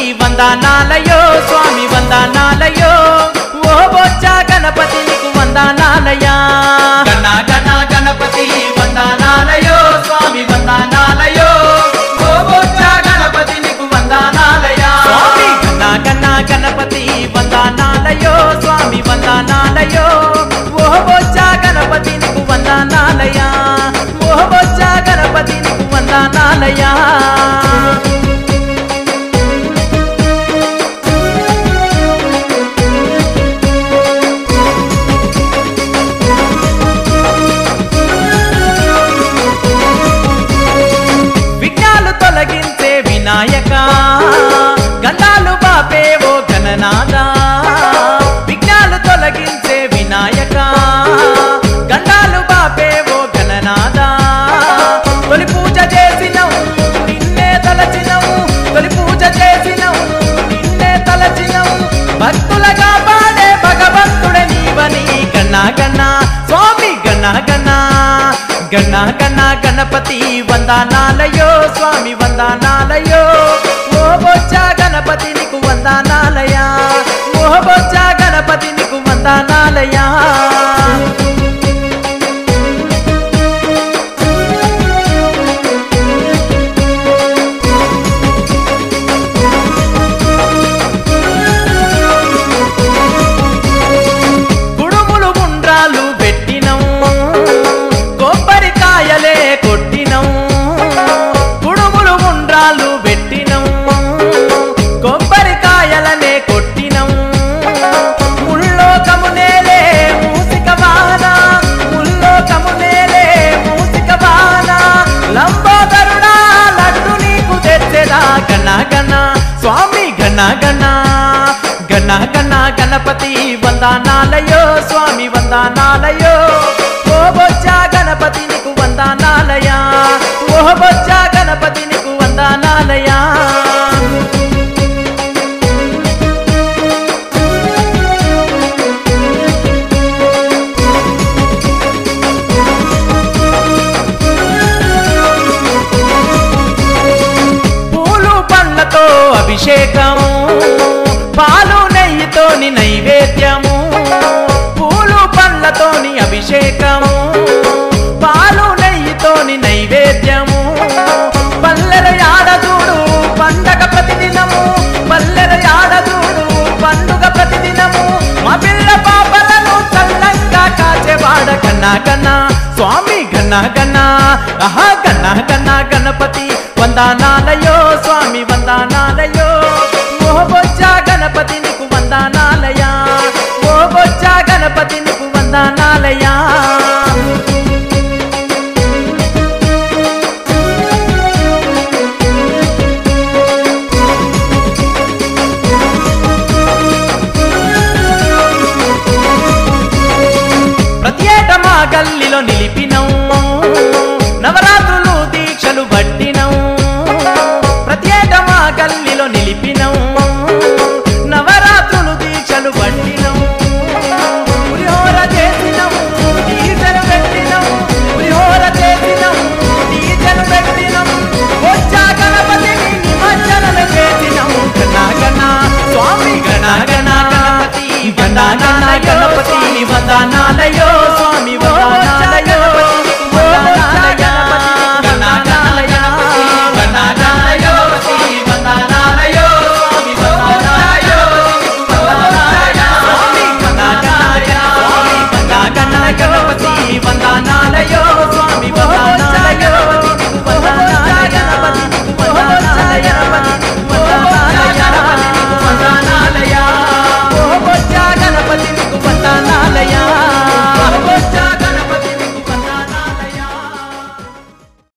వందనాలయో స్వామి వందనాలయో ఓ బొచ్చ గణపతి నీకు వందనాలయా గణ గణ గణపతి వందనాలయో స్వామి వందనాలయో ఓ బొచ్చ గణపతి నీకు వందనాలయా స్వామి గణ గణ గణపతి వందనాలయో స్వామి వందనాలయో ఓ బొచ్చ గణపతి నీకు వందనాలయా ఓ బొచ్చ గణపతి నీకు వందనాలయా విఘ్నాలు తొలగించే వినాయక గండాలు బాపేవో గణనాథ విఘ్నాలు తొలగించే వినాయక గండాలు బాపేవో గణనాథ తొలి పూజ చేసినవు నిన్నే తలచినవు తొలి పూజ చేసినవు నిన్నే తలచినవు భక్తులగా పాడే భగవంతుడే నీవని గణ గణ స్వామి గణ గణ గణ గణ గణపతి వందనాలయో స్వామి వందనాలయో ఓ బొచ్చ గణపతి నీకు వందనాలయా ఓ బొచ్చ గణపతి నీకు వందనాలయా కుడుములు ఉండ్రాలు పెట్టినం కొబ్బరికాయలే కొట్టినం కుడుములు ఉండ్రాలు పెట్టినం కొబ్బరికాయలనే కొట్టినం ముల్లోకమునేలే మూసిక వాన ముల్లోకమునేలే మూసిక వాన లంబోదరుడా లడ్డు నీకు తెచ్చెదా గణ గణ స్వామి గణ గణ గణ గణ గణపతి వందనాలయో స్వామి వందనాలయో ఓ బొచ్చ గణపతి నీకు వందనాలయా ఓ బొచ్చ గణపతి నీకు వందనాలయా పూలు పండ్లతో అభిషేకము పాలు నెయ్యితోని నైవేద్యము పూలు పండ్లతోని అభిషేకము పాలు నెయ్యితోని నైవేద్యము పల్లెల యాడదూడు పండగ ప్రతిదినము పల్లెల యాడదూడు పండుగ ప్రతిదినము మా పిల్ల పాపలను చల్లంగా కాచేవాడ కన్నా కన్నా స్వామి గణ గణ ఆహా గణ గణ గణపతి వందనాలయో స్వామి వందనాలయో ఓ బొచ్చ గణపతి నీకు వందనాలయా ఓ బొచ్చ గణపతి నీకు వందనాలయా ప్రతి ఏట మా గల్లిలో నిలిపి